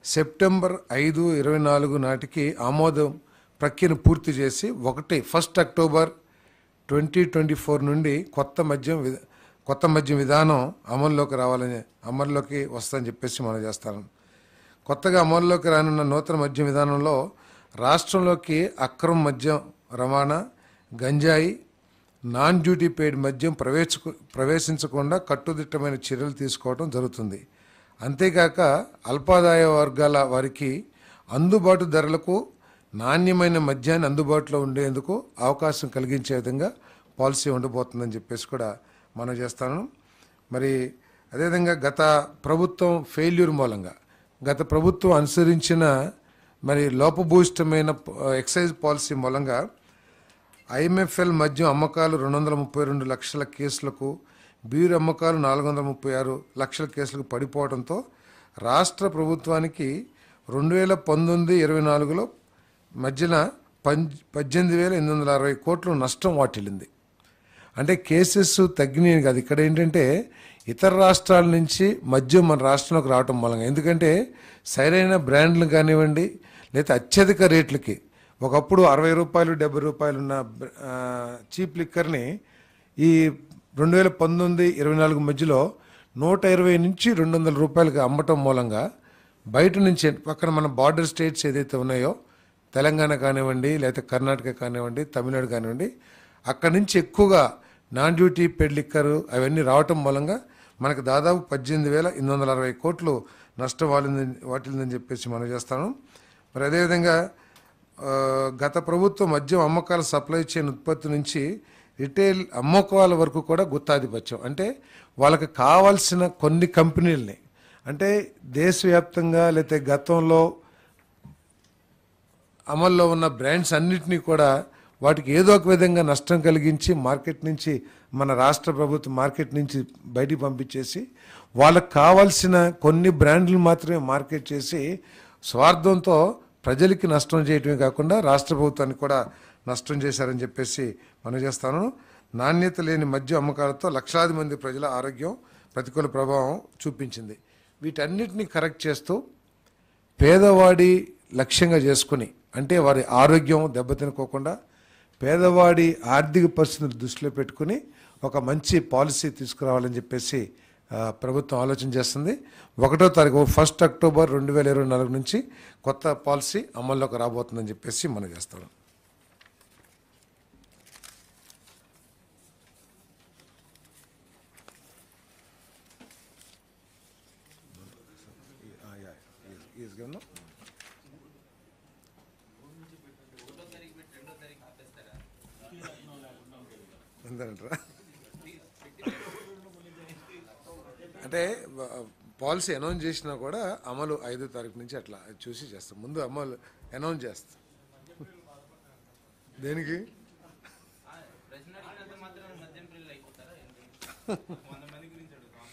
September ఐదు ఇరవై నాలుగు నాటికి ఆమోదం ప్రక్రియను పూర్తి చేసి ఒకటి first October twenty twenty four నుండి కొత్త మద్యం వి- కొత్త మద్యం విధానం అమల్లోకి రావాలని అమల్లోకి వస్తుందని చెప్పేసి మనం చేస్తాను కొత్తగా అమల్లోకి రానున్న నూతన మద్యం విధానంలో రాష్ట్రంలోకి అక్రమ మద్యం రవాణా గంజాయి నాన్ డ్యూటీ పెయిడ్ మద్యం ప్రవేశ ప్రవేశించకుండా కట్టుదిట్టమైన చర్యలు తీసుకోవడం జరుగుతుంది అంతేకాక అల్పాదాయ వర్గాల వారికి అందుబాటు ధరలకు నాణ్యమైన మద్యాన్ని అందుబాటులో ఉండేందుకు అవకాశం కలిగించే విధంగా పాలసీ ఉండబోతుందని చెప్పేసి కూడా మనం చేస్తాను మరి అదేవిధంగా గత ప్రభుత్వం ఫెయిల్యూర్ మూలంగా గత ప్రభుత్వం అనుసరించిన మరి లోపభూయిష్టమైన ప- ఎక్సైజ్ పాలసీ మూలంగా ఐఎంఎఫ్ఎల్ మద్యం అమ్మకాలు రెండు వందల ముప్పై రెండు లక్షల కేసులకు బీర్ అమ్మకాలు నాలుగు వందల ముప్పై ఆరు లక్షల కేసులకు పడిపోవడంతో రాష్ట్ర ప్రభుత్వానికి రెండు వేల పంతొమ్మిది ఇరవై నాలుగులో మధ్యన పంజ్ పద్దెనిమిది వేల ఎనిమిది వందల అరవై కోట్లు నష్టం వాటిల్లింది అంటే కేసెస్ తగ్గినాయి కాదు ఇక్కడ ఏంటంటే ఇతర రాష్ట్రాల నుంచి మద్యం మన రాష్ట్రంలోకి రావటం మూలంగా ఎందుకంటే సరైన బ్రాండ్లు కానివ్వండి లేదా అత్యధిక రేట్లకి ఒకప్పుడు అరవై రూపాయలు డెబ్బై రూపాయలు ఉన్న ఆ, చీప్ లిక్కర్ని ఈ రెండు వేల పంతొమ్మిది ఇరవై నాలుగు మధ్యలో నూట ఇరవై నుంచి రెండు వందల రూపాయలకి అమ్మటం మూలంగా బయట నుంచి పక్కన మన బార్డర్ స్టేట్స్ ఏదైతే ఉన్నాయో తెలంగాణ కానివ్వండి లేకపోతే కర్ణాటక కానివ్వండి తమిళనాడు కానివ్వండి అక్కడి నుంచి ఎక్కువగా నాన్ డ్యూటీ పెడ్ లిక్కర్ అవన్నీ రావటం మూలంగా మనకు దాదాపు పద్దెనిమిది వేల ఎనిమిది వందల అరవై కోట్లు నష్టం వాలిందని వాటిల్దని చెప్పేసి మనం చేస్తాను మరి అదేవిధంగా ఆ, గత ప్రభుత్వం మద్యం అమ్మకాల సప్లై చైన్ ఉత్పత్తి నుంచి రిటైల్ అమ్మకాల వరకు కూడా గుత్తాధిపత్యం అంటే వాళ్ళకి కావాల్సిన కొన్ని కంపెనీలని అంటే దేశవ్యాప్తంగా లేకపోతే గతంలో అమల్లో ఉన్న బ్రాండ్స్ అన్నిటినీ కూడా వాటికి ఏదో ఒక విధంగా నష్టం కలిగించి మార్కెట్ నుంచి మన రాష్ట్ర ప్రభుత్వం మార్కెట్ నుంచి బయటికి పంపించేసి వాళ్ళకి కావాల్సిన కొన్ని బ్రాండ్లు మాత్రమే మార్కెట్ చేసి స్వార్థంతో ప్రజలకి నష్టం చేయటమే కాకుండా రాష్ట్ర ప్రభుత్వానికి కూడా నష్టం చేశారని చెప్పేసి మనం చేస్తాను నాణ్యత లేని మద్యం అమ్మకాలతో లక్షలాది మంది ప్రజల ఆరోగ్యం ప్రతికూల ప్రభావం చూపించింది వీటన్నిటిని కరెక్ట్ చేస్తూ పేదవాడి లక్ష్యంగా చేసుకుని అంటే వారి ఆరోగ్యం దెబ్బతినుకోకుండా పేదవాడి ఆర్థిక పరిస్థితులు దృష్టిలో పెట్టుకుని ఒక మంచి పాలసీ తీసుకురావాలని చెప్పేసి ఆ, ప్రభుత్వం ఆలోచన చేస్తుంది ఒకటో తారీఖు ఫస్ట్ అక్టోబర్ రెండు వేల ఇరవై నాలుగు నుంచి కొత్త పాలసీ అమల్లోకి రాబోతుందని చెప్పేసి మనం చేస్తాం అంతేనంటారా అంటే పాలసీ అనౌన్స్ చేసినా కూడా అమలు ఐదో తారీఖు నుంచి అట్లా చూసి చేస్తాం ముందు అమలు అనౌన్స్ చేస్తాం దేనికి ప్రశ్న అడిగినంత మాత్రం మద్యం ప్రియులు అయిపోతారా ఏంటి? వంద మంది గురించి అడుగుతాం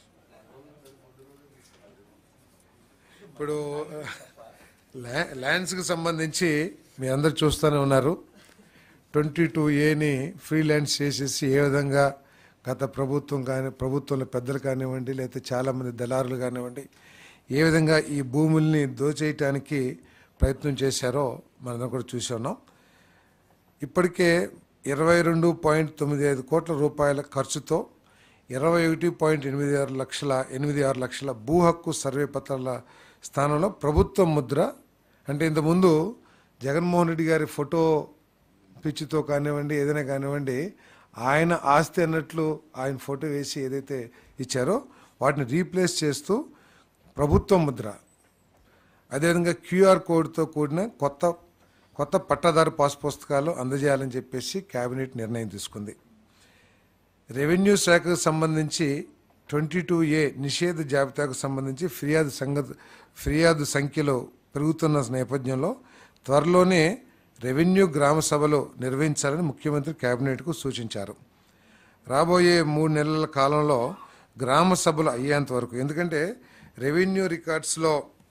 ఇప్పుడు ల్యా ల్యాండ్స్కి సంబంధించి మీ అందరు చూస్తూనే ఉన్నారు ట్వంటీ టూ ఏని ఫ్రీ ల్యాండ్స్ చేసేసి ఏ విధంగా గత ప్రభుత్వం కానీ ప్రభుత్వంలో పెద్దలు కానివ్వండి లేకపోతే చాలామంది దళారులు కానివ్వండి ఏ విధంగా ఈ భూముల్ని దోచేయటానికి ప్రయత్నం చేశారో మనం కూడా చూసి ఉన్నాం ఇప్పటికే ఇరవై రెండు పాయింట్ తొమ్మిది ఐదు కోట్ల రూపాయల ఖర్చుతో ఇరవై ఒకటి పాయింట్ ఎనిమిది ఆరు లక్షల ఎనిమిది ఆరు లక్షల భూ హక్కు సర్వే పత్రాల స్థానంలో ప్రభుత్వ ముద్ర అంటే ఇంతకుముందు జగన్మోహన్ రెడ్డి గారి ఫోటో పిచ్చితో కానివ్వండి ఏదైనా కానివ్వండి ఆయన ఆస్తి అన్నట్లు ఆయన ఫోటో వేసి ఏదైతే ఇచ్చారో వాటిని రీప్లేస్ చేస్తూ ప్రభుత్వ ముద్ర అదేవిధంగా క్యూఆర్ కోడ్తో కూడిన కొత్త కొత్త పట్టాదారు పాస్ పుస్తకాలు అందజేయాలని చెప్పేసి కేబినెట్ నిర్ణయం తీసుకుంది రెవెన్యూ శాఖకు సంబంధించి ట్వంటీ టూ ఏ నిషేధ జాబితాకు సంబంధించి ఫిర్యాదు సంగ ఫిర్యాదు సంఖ్యలో పెరుగుతున్న నేపథ్యంలో త్వరలోనే రెవెన్యూ గ్రామ సభలు నిర్వహించాలని ముఖ్యమంత్రి కేబినెట్కు సూచించారు రాబోయే మూడు నెలల కాలంలో గ్రామ సభలు అయ్యేంత వరకు ఎందుకంటే రెవెన్యూ రికార్డ్స్లో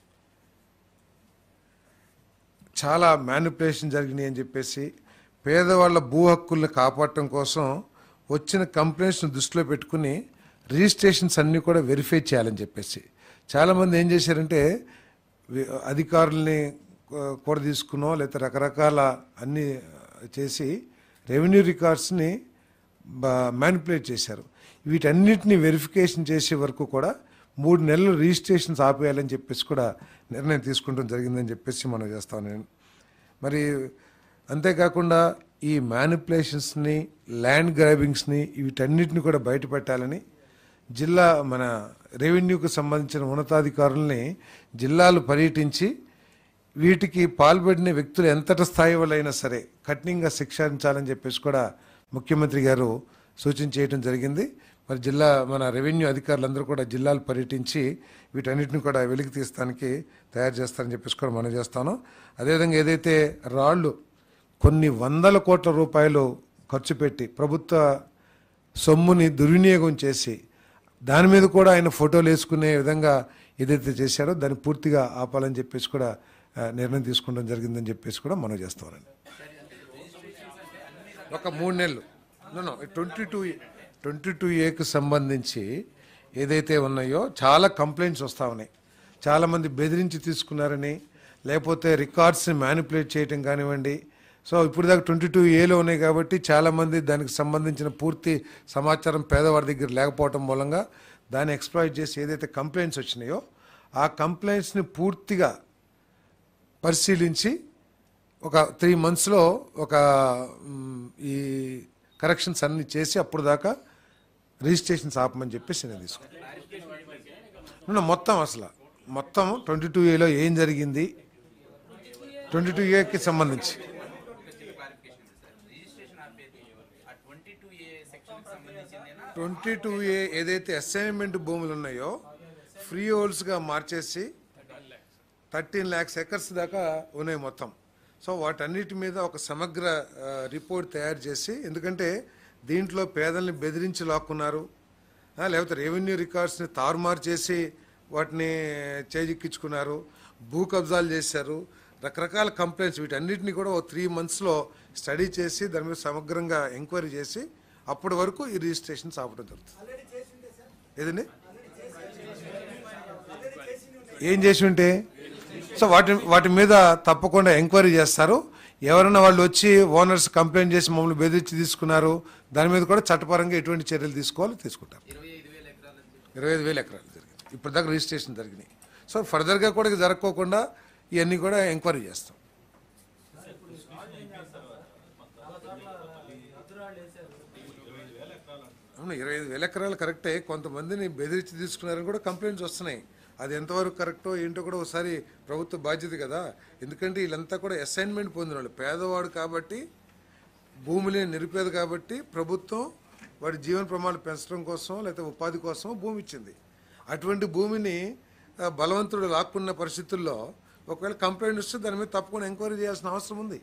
చాలా మ్యానిపులేషన్ జరిగినాయి అని చెప్పేసి పేదవాళ్ళ భూ హక్కుల్ని కాపాడటం కోసం వచ్చిన కంప్లైంట్స్ని దృష్టిలో పెట్టుకుని రిజిస్ట్రేషన్స్ అన్నీ కూడా వెరిఫై చేయాలని చెప్పేసి చాలామంది ఏం చేశారంటే వి- అధికారుల్ని కూ- కూడా తీసుకునో లేకపోతే రకరకాల అన్ని చేసి రెవెన్యూ రికార్డ్స్ని మ్యానిపులేట్ చేశారు వీటన్నిటిని వెరిఫికేషన్ చేసే వరకు కూడా మూడు నెలలు రిజిస్ట్రేషన్స్ ఆపేయాలని చెప్పేసి కూడా నిర్ణయం తీసుకుంటాం జరిగిందని చెప్పేసి మనం చేస్తాను నేను మరి అంతేకాకుండా ఈ మ్యానిపులేషన్స్ని ల్యాండ్ గ్రాబింగ్స్ని వీటన్నిటిని కూడా బయటపెట్టాలని జిల్లా మన రెవెన్యూకు సంబంధించిన ఉన్నతాధికారుల్ని జిల్లాలు పర్యటించి వీటికి పాల్పడిన వ్యక్తులు ఎంతటి స్థాయి వాళ్ళైనా సరే కఠినంగా శిక్షించాలని చెప్పేసి కూడా ముఖ్యమంత్రి గారు సూచన చేయడం జరిగింది మరి జిల్లా మన రెవెన్యూ అధికారులందరూ కూడా జిల్లాలు పర్యటించి వీటన్నిటిని కూడా వెలికి తీస్తానికి తయారు చేస్తారని చెప్పేసి కూడా మనం చేస్తాను అదేవిధంగా ఏదైతే రాళ్ళు కొన్ని వందల కోట్ల రూపాయలు ఖర్చు పెట్టి ప్రభుత్వ సొమ్ముని దుర్వినియోగం చేసి దాని మీద కూడా ఆయన ఫోటోలు వేసుకునే విధంగా ఏదైతే చేశాడో దాన్ని పూర్తిగా ఆపాలని చెప్పేసి కూడా ఆ, నిర్ణయం తీసుకోవడం జరిగిందని చెప్పేసి కూడా మనం చేస్తామండి ఒక మూడు నెలలు ట్వంటీ టూ ట్వంటీ టూ ఏకు సంబంధించి ఏదైతే ఉన్నాయో చాలా కంప్లైంట్స్ వస్తూ ఉన్నాయి చాలామంది బెదిరించి తీసుకున్నారని లేకపోతే రికార్డ్స్ని మ్యానిపులేట్ చేయటం కానివ్వండి సో ఇప్పుడు దాకా ట్వంటీ టూ ఏలో ఉన్నాయి కాబట్టి చాలామంది దానికి సంబంధించిన పూర్తి సమాచారం పేదవాడి దగ్గర లేకపోవటం మూలంగా దాన్ని ఎక్స్ప్లాయిట్ చేసి ఏదైతే కంప్లైంట్స్ వచ్చినాయో ఆ కంప్లైంట్స్ని పూర్తిగా పరిశీలించి ఒక త్రీ మంత్స్లో ఒక మ్, ఈ కరెక్షన్స్ అన్ని చేసి అప్పుడు దాకా రిజిస్ట్రేషన్స్ ఆపమని చెప్పేసి నేను తీసుకున్నాను మొత్తం అసలు మొత్తం ట్వంటీ టూ ఏలో ఏం జరిగింది ట్వంటీ టూ ఏకి సంబంధించి రిజిస్ట్రేషన్ ఆపేది ఆ ట్వంటీ టూ ఏ సెక్షన్ సంబంధించిందేనా ట్వంటీ టూ ఏ ఏదైతే అసైన్మెంట్ భూములు ఉన్నాయో ఫ్రీ హోల్డ్స్గా మార్చేసి థర్టీన్ ల్యాక్స్ ఎకర్స్ దాకా ఉన్నాయి మొత్తం సో వాటన్నిటి మీద ఒక సమగ్ర ఆ, రిపోర్ట్ తయారు చేసి ఎందుకంటే దీంట్లో పేదల్ని బెదిరించి లాక్కున్నారు ఆ, లేకపోతే రెవెన్యూ రికార్డ్స్ని తారుమారు చేసి వాటిని చేజిక్కించుకున్నారు భూ కబ్జాలు చేశారు రకరకాల కంప్లైంట్స్ వీటన్నిటిని కూడా ఒక త్రీ మంత్స్లో స్టడీ చేసి దాని మీద సమగ్రంగా ఎంక్వైరీ చేసి అప్పటి వరకు ఈ రిజిస్ట్రేషన్స్ ఆపడం జరుగుతుంది ఏదండి ఏం చేసి ఉంటే సో వాటి వాటి మీద తప్పకుండా ఎంక్వైరీ చేస్తారు ఎవరైనా వాళ్ళు వచ్చి ఓనర్స్ కంప్లైంట్ చేసి మమ్మల్ని బెదిరించి తీసుకున్నారు దాని మీద కూడా చట్టపరంగా ఎటువంటి చర్యలు తీసుకోవాలో తీసుకుంటారు ఇరవై ఐదు వేల ఎకరాలు ఇరవై ఐదు వేల ఎకరాలు జరిగింది ఇప్పటిదాకా రిజిస్ట్రేషన్ జరిగినాయి సో ఫర్దర్గా కూడా ఇది జరగకోకుండా ఇవన్నీ కూడా ఎంక్వైరీ చేస్తాం అవును ఇరవై ఐదు వేల ఎకరాలు కరెక్టే కొంతమందిని బెదిరించి తీసుకున్నారని కూడా కంప్లైంట్స్ వస్తున్నాయి అది ఎంతవరకు కరెక్టో ఏంటో కూడా ఒకసారి ప్రభుత్వ బాధ్యత కదా ఎందుకంటే వీళ్ళంతా కూడా అసైన్మెంట్ పొందిన వాళ్ళు పేదవాడు కాబట్టి భూమిని నిరుపేద కాబట్టి ప్రభుత్వం వాడి జీవన ప్రమాణాలు పెంచడం కోసం లేకపోతే ఉపాధి కోసం భూమి ఇచ్చింది అటువంటి భూమిని ఆ, బలవంతుడు లాక్కున్న పరిస్థితుల్లో ఒకవేళ కంప్లైంట్ వస్తే దాని మీద తప్పకుండా ఎంక్వైరీ చేయాల్సిన అవసరం ఉంది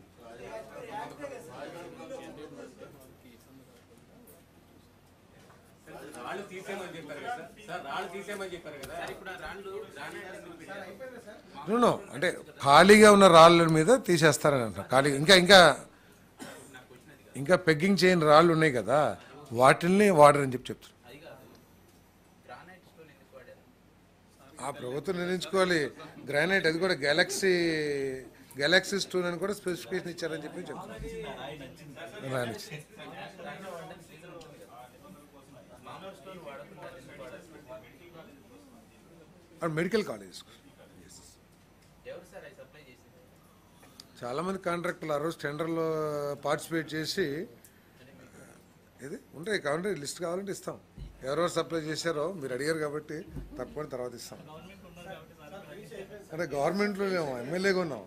రాళ్ళు తీసేయమని చెప్పారు కదా సార్ సార్ రాళ్ళు తీసేయమని చెప్పారు కదా ఇప్పుడు ఆ రాళ్ళు గ్రానైట్ ఎందుకు పెట్టారు No, no. అంటే ఖాళీగా ఉన్న రాళ్ళ మీద తీసేస్తారని అంటారు ఖాళీ ఇంకా ఇంకా ఇంకా పెగ్గింగ్ చేయని రాళ్ళు ఉన్నాయి కదా వాటిల్ని వాడరని చెప్పి చెప్తారు అది కాదు గ్రానైట్ స్టోన్ ఎందుకు వాడారు ఆ ప్రభుత్వం నిర్ణయించుకోవాలి గ్రానైట్ అది కూడా గెలాక్సీ గెలాక్సీ స్టోన్ అని కూడా స్పెసిఫికేషన్ ఇచ్చారని చెప్పి చెప్తారు రానిచ్చి. మామూలు స్టోన్ వాడకుండా అది ఎందుకు వాడారు అది మెడికల్ కాలేజ్ ఎవరు సార్ అది సప్లై చేసింది చాలా మంది కాంట్రాక్టర్లు ఆ రోజు టెండర్లో పార్టిసిపేట్ చేసి ఇది ఉంటాయి కావాలంటే లిస్ట్ కావాలంటే ఇస్తాం ఎవరెవరు సప్లై చేశారో మీరు అడిగారు కాబట్టి తప్పకుండా తర్వాత ఇస్తాం అంటే గవర్నమెంట్లో లేము ఎమ్మెల్యేగా ఉన్నాం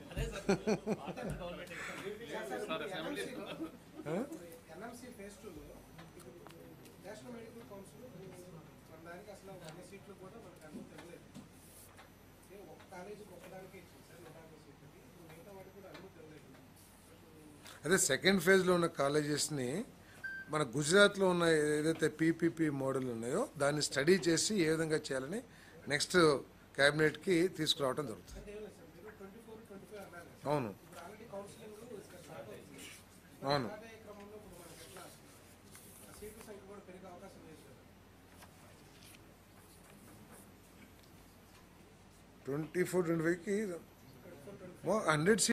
NMC phase two national medical council మన దానికి అసలు అన్ని సీట్లు కూడా మనకు అన్ని తెలియలేదు ఏ ఒక కాలేజీకి ఒక్కదానికే ఇచ్చింది సార్ నూట యాభై సీట్లకి మిగతా వాటికి కూడా అన్ని తెలియలేదు అదే సెకండ్ ఫేజ్లో ఉన్న కాలేజెస్ని మన గుజరాత్లో ఉన్న ఏదైతే పీపీపీ మోడల్ ఉన్నాయో దాన్ని స్టడీ చేసి ఏ విధంగా చేయాలని నెక్స్ట్ క్యాబినెట్కి తీసుకురావడం జరుగుతుంది ట్వంటీ ఫోర్ ట్వంటీ ఫైవ్ అన్నారు అవును ఇప్పుడు ఆల్రెడీ కౌన్సిలింగ్ ఇక్కడ స్టార్ట్ అవుతుంది అవును అదే క్రమంలో ఇప్పుడు మనకి ఎట్లా ఆ సీట్ల సంఖ్య కూడా పెరిగే అవకాశం లేదు సార్ ట్వంటీ ఫోర్ ట్వంటీ ఫైవ్కి హండ్రెడ్